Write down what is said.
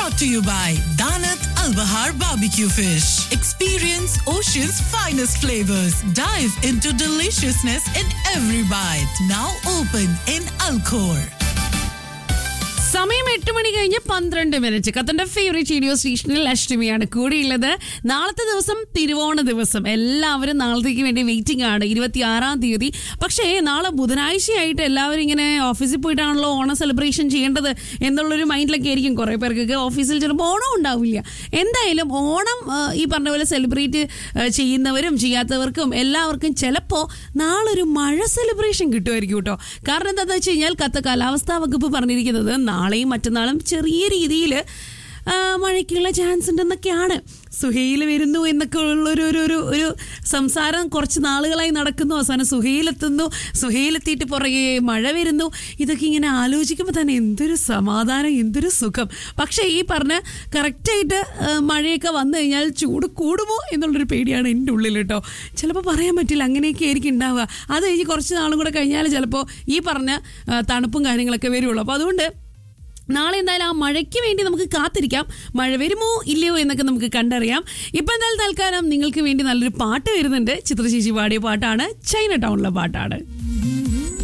brought to you by Danat Al Bahar Barbecue Fish. Experience ocean's finest flavors. Dive into deliciousness in every bite. Now open in Alcor. സമയം എട്ട് മണി കഴിഞ്ഞ് പന്ത്രണ്ട് minute കത്തന്റെ favourite radio സ്റ്റേഷനിൽ അഷ്ടമിയാണ് കൂടിയുള്ളത് നാളത്തെ ദിവസം തിരുവോണ ദിവസം എല്ലാവരും നാളത്തേക്ക് വേണ്ടി വെയിറ്റിംഗ് ആണ് ഇരുപത്തി ആറാം തീയതി പക്ഷേ നാളെ ബുധനാഴ്ചയായിട്ട് എല്ലാവരും ഇങ്ങനെ ഓഫീസിൽ പോയിട്ടാണല്ലോ ഓണം സെലിബ്രേഷൻ ചെയ്യേണ്ടത് എന്നുള്ളൊരു മൈൻഡിലൊക്കെ ആയിരിക്കും കുറേ പേർക്കൊക്കെ ഓഫീസിൽ ചിലപ്പോൾ ഓണം ഉണ്ടാവില്ല എന്തായാലും ഓണം ആ, ഈ പറഞ്ഞ പോലെ സെലിബ്രേറ്റ് ചെയ്യുന്നവരും ചെയ്യാത്തവർക്കും എല്ലാവർക്കും ചിലപ്പോൾ നാളെ ഒരു മഴ സെലിബ്രേഷൻ കിട്ടുമായിരിക്കും കേട്ടോ കാരണം എന്താണെന്ന് വെച്ച് കഴിഞ്ഞാൽ കത്ത കാലാവസ്ഥാ വകുപ്പ് പറഞ്ഞിരിക്കുന്നത് നാളെയും മറ്റന്നാളും ചെറിയ രീതിയിൽ മഴയ്ക്കുള്ള ചാൻസ് ഉണ്ടെന്നൊക്കെയാണ് സുഹയിൽ വരുന്നു എന്നൊക്കെ ഉള്ളൊരു ഒരു ഒരു ഒരു സംസാരം കുറച്ച് നാളുകളായി നടക്കുന്നു അവസാനം സുഹയിലെത്തുന്നു സുഹയിലെത്തിയിട്ട് പുറകെ മഴ വരുന്നു ഇതൊക്കെ ഇങ്ങനെ ആലോചിക്കുമ്പോൾ തന്നെ എന്തൊരു സമാധാനം എന്തൊരു സുഖം പക്ഷേ ഈ പറഞ്ഞ കറക്റ്റായിട്ട് മഴയൊക്കെ വന്നു കഴിഞ്ഞാൽ ചൂട് കൂടുമോ എന്നുള്ളൊരു പേടിയാണ് എൻ്റെ ഉള്ളിൽ കേട്ടോ ചിലപ്പോൾ പറയാൻ പറ്റില്ല അങ്ങനെയൊക്കെ ആയിരിക്കും ഉണ്ടാവുക അത് കഴിഞ്ഞ് കുറച്ച് നാളും കൂടെ കഴിഞ്ഞാൽ ചിലപ്പോൾ ഈ പറഞ്ഞ ആ, തണുപ്പും കാര്യങ്ങളൊക്കെ വരുള്ളൂ അപ്പോൾ അതുകൊണ്ട് നാളെ എന്തായാലും ആ മഴയ്ക്ക് വേണ്ടി നമുക്ക് കാത്തിരിക്കാം മഴ വരുമോ ഇല്ലയോ എന്നൊക്കെ നമുക്ക് കണ്ടറിയാം ഇപ്പം എന്തായാലും തൽക്കാലം നിങ്ങൾക്ക് വേണ്ടി നല്ലൊരു പാട്ട് വരുന്നുണ്ട് ചിത്രശേഷി പാടിയ പാട്ടാണ് ചൈന ടൗണിലെ പാട്ടാണ്